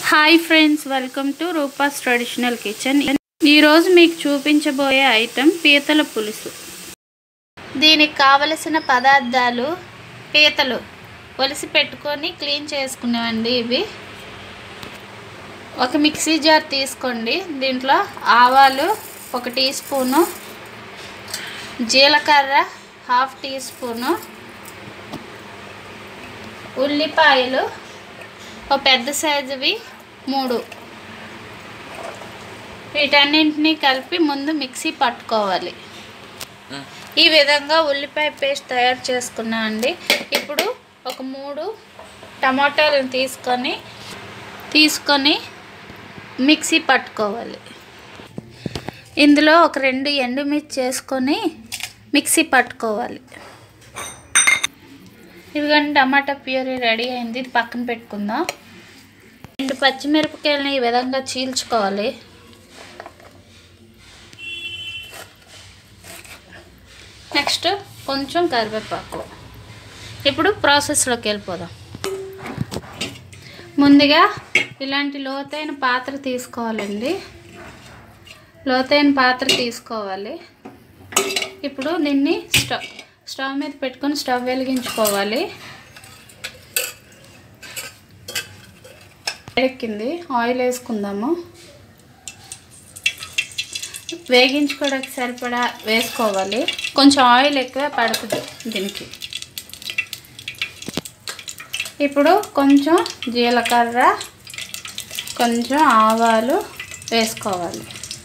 Hi friends welcome to Roopa's traditional kitchen ఈరోజు మీకు చూపించబోయే ఐటెం పీతల పులుసు దీనికి కావలసిన పదార్థాలు పీతలు ఒలిసి పెట్టుకొని క్లీన్ చేసుకునేవండి ఇవి ఒక మిక్సీ జార్ తీసుకోండి దీంట్లో ఆవాలు ఒక టీ స్పూను జీలకర్ర హాఫ్ టీ స్పూను ఉల్లిపాయలు ఒక పెద్ద సైజువి మూడు వీటన్నింటినీ కలిపి ముందు మిక్సీ పట్టుకోవాలి ఈ విధంగా ఉల్లిపాయ పేస్ట్ తయారు చేసుకున్నా అండి ఇప్పుడు ఒక మూడు టమాటాలను తీసుకొని తీసుకొని మిక్సీ పట్టుకోవాలి ఇందులో ఒక రెండు ఎండుమిర్చి చేసుకొని మిక్సీ పట్టుకోవాలి ఇదిగోండి టమాటా ప్యూరీ రెడీ అయింది ఇది పక్కన పెట్టుకుందాం రెండు పచ్చిమిరపకాయలని ఈ విధంగా చీల్చుకోవాలి నెక్స్ట్ కొంచెం కరివేపాకు ఇప్పుడు ప్రాసెస్లోకి వెళ్ళిపోదాం ముందుగా ఇలాంటి లోతైన పాత్ర తీసుకోవాలండి లోతైన పాత్ర తీసుకోవాలి ఇప్పుడు దీన్ని స్టవ్ స్టవ్ మీద పెట్టుకొని స్టవ్ వెలిగించుకోవాలి ఎక్కింది ఆయిల్ వేసుకుందాము వేగించుకోవడానికి సరిపడా వేసుకోవాలి కొంచెం ఆయిల్ ఎక్కువ పడుతుంది దీనికి ఇప్పుడు కొంచెం జీలకర్ర కొంచెం ఆవాలు వేసుకోవాలి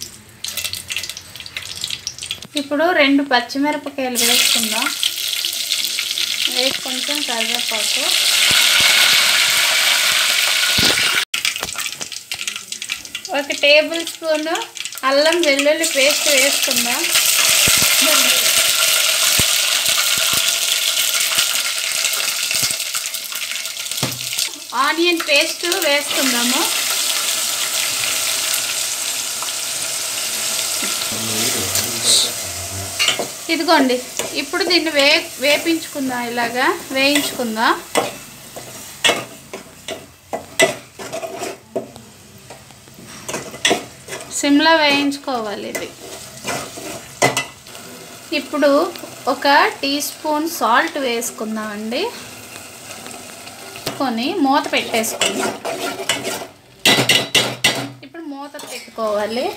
ఇప్పుడు రెండు పచ్చిమిరపకాయలు వేసుకుందాం వేసి కొంచెం కరివేపాకు ఒక టేబుల్ స్పూన్ అల్లం వెల్లుల్లి పేస్ట్ వేసుకుందాం ఆనియన్ పేస్ట్ వేసుకుందాము ఇదిగోండి ఇప్పుడు దీన్ని వే వేపించుకుందాం ఇలాగా వేయించుకుందాం సిమ్లా వేయించుకోవాలి ఇది ఇప్పుడు ఒక టీ స్పూన్ సాల్ట్ వేసుకుందామండి కొని మూత పెట్టేసుకుందాం ఇప్పుడు మూత పెట్టుకోవాలి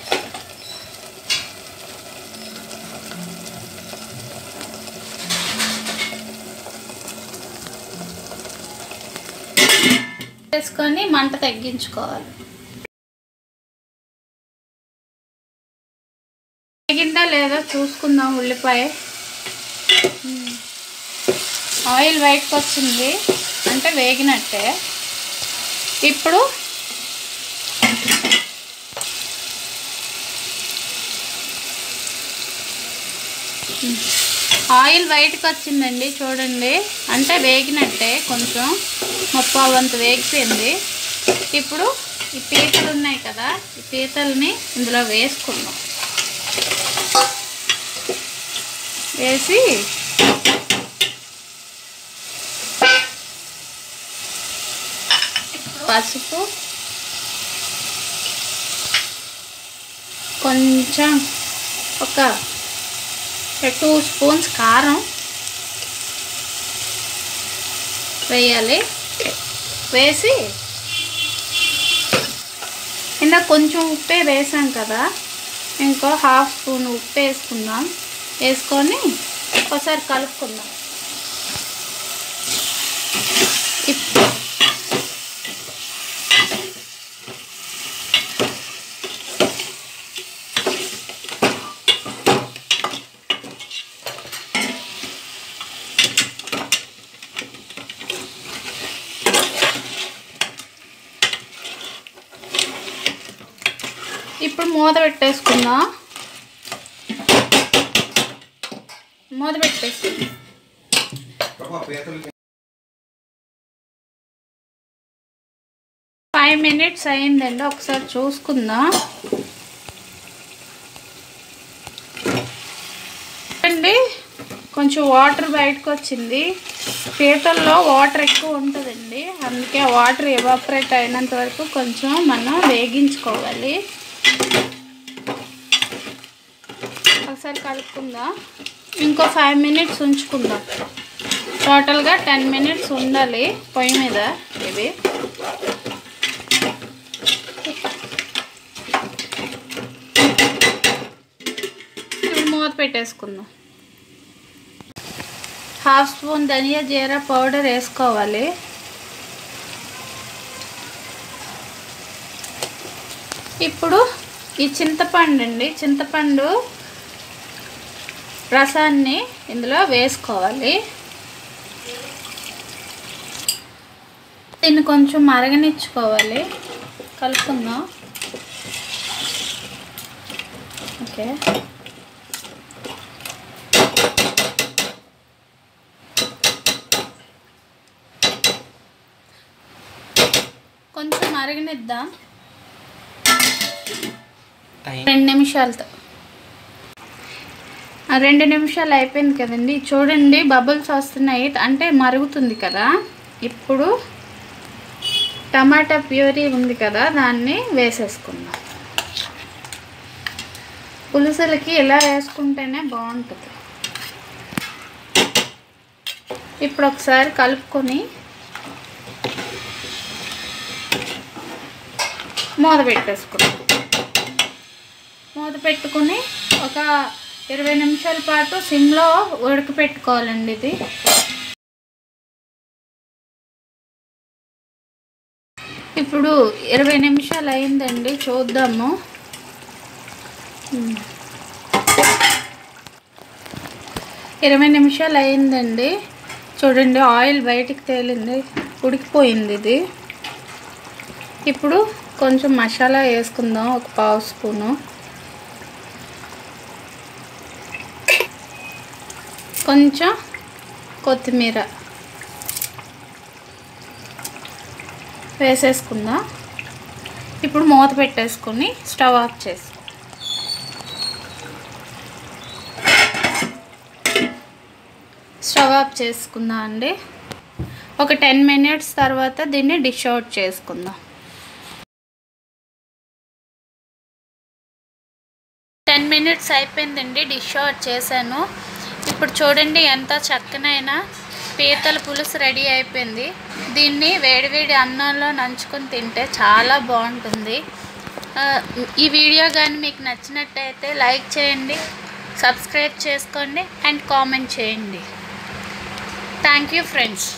వేసుకొని మంట తగ్గించుకోవాలి వేగిందా లేదా చూసుకుందాం ఉల్లిపాయ ఆయిల్ బయటకు వచ్చింది అంటే వేగినట్టే ఇప్పుడు ఆయిల్ బయటకు వచ్చిందండి చూడండి అంటే వేగినట్టే కొంచెం ముప్పై వంతు వేగిపోయింది ఇప్పుడు ఈ పీతలు ఉన్నాయి కదా ఈ పీతల్ని ఇందులో వేసుకుందాం వేసి పసుపు కొంచెం ఒక టూ స్పూన్స్ కారం వేయాలి వేసి ఇందాక కొంచెం ఉప్పే వేసాం కదా ఇంకో హాఫ్ స్పూన్ ఉప్పు వేసుకుందాం వేసుకొని ఒకసారి కలుపుకుందాం ఇప్పుడు ఇప్పుడు మూత పెట్టేసుకుందాం మూత పెట్టేసి ఫైవ్ మినిట్స్ అయిందండి ఒకసారి చూసుకుందాం అండి కొంచెం వాటర్ బయటకు వచ్చింది పీతల్లో వాటర్ ఎక్కువ ఉంటుందండి అందుకే ఆ వాటర్ ఎవాపరేట్ అయినంత వరకు కొంచెం మనం వేగించుకోవాలి ఒకసారి కలుపుకుందాం ఇంకో ఫైవ్ మినిట్స్ ఉంచుకుందాం టోటల్గా టెన్ మినిట్స్ ఉండాలి పొయ్యి మీద ఇవి ఇప్పుడు మూత పెట్టేసుకుందాం హాఫ్ స్పూన్ ధనియా జీరా పౌడర్ వేసుకోవాలి ఇప్పుడు ఈ చింతపండు అండి చింతపండు రసాన్ని ఇందులో వేసుకోవాలి దీన్ని కొంచెం మరగనిచ్చుకోవాలి కలుపుకుందాం ఓకే కొంచెం మరగనిద్దాం టైం రెండు నిమిషాలతో ఆ రెండు నిమిషాలు అయిపోయింది కదండి చూడండి బబుల్స్ వస్తున్నాయి అంటే మరుగుతుంది కదా ఇప్పుడు టమాటా ప్యూరీ ఉంది కదా దాన్ని వేసేసుకుందాం పులుసులకి ఇలా వేసుకుంటేనే బాగుంటుంది ఇప్పుడు ఒకసారి కలుపుకొని మూత పెట్టేసుకుందాం మూత పెట్టుకుని ఒక ఇరవై నిమిషాల పాటు సిమ్లో ఉడకపెట్టుకోవాలండి ఇది ఇప్పుడు ఇరవై నిమిషాలు అయిందండి చూద్దాము ఉమ్. ఇరవై నిమిషాలు అయిందండి చూడండి ఆయిల్ బయటికి తేలింది ఉడికిపోయింది ఇది ఇప్పుడు కొంచెం మసాలా వేసుకుందాం ఒక పావు స్పూను కొంచెం కొత్తిమీర వేసేసుకుందాం ఇప్పుడు మూత పెట్టేసుకొని స్టవ్ ఆఫ్ చేసి స్టవ్ ఆఫ్ చేసుకుందాం అండి ఒక టెన్ మినిట్స్ తర్వాత దీన్ని డిష్ అవుట్ చేసుకుందాం టెన్ మినిట్స్ అయిపోయిందండి డిష్ అవుట్ చేశాను ఇప్పుడు చూడండి ఎంత చక్కనైన పీతల పులుసు రెడీ అయిపోయింది దీన్ని వేడివేడి అన్నంలో నంచుకొని తింటే చాలా బాగుంటుంది ఆ, ఈ వీడియో కానీ మీకు నచ్చినట్టయితే లైక్ చేయండి సబ్స్క్రైబ్ చేసుకోండి అండ్ కామెంట్ చేయండి థ్యాంక్ యూ ఫ్రెండ్స్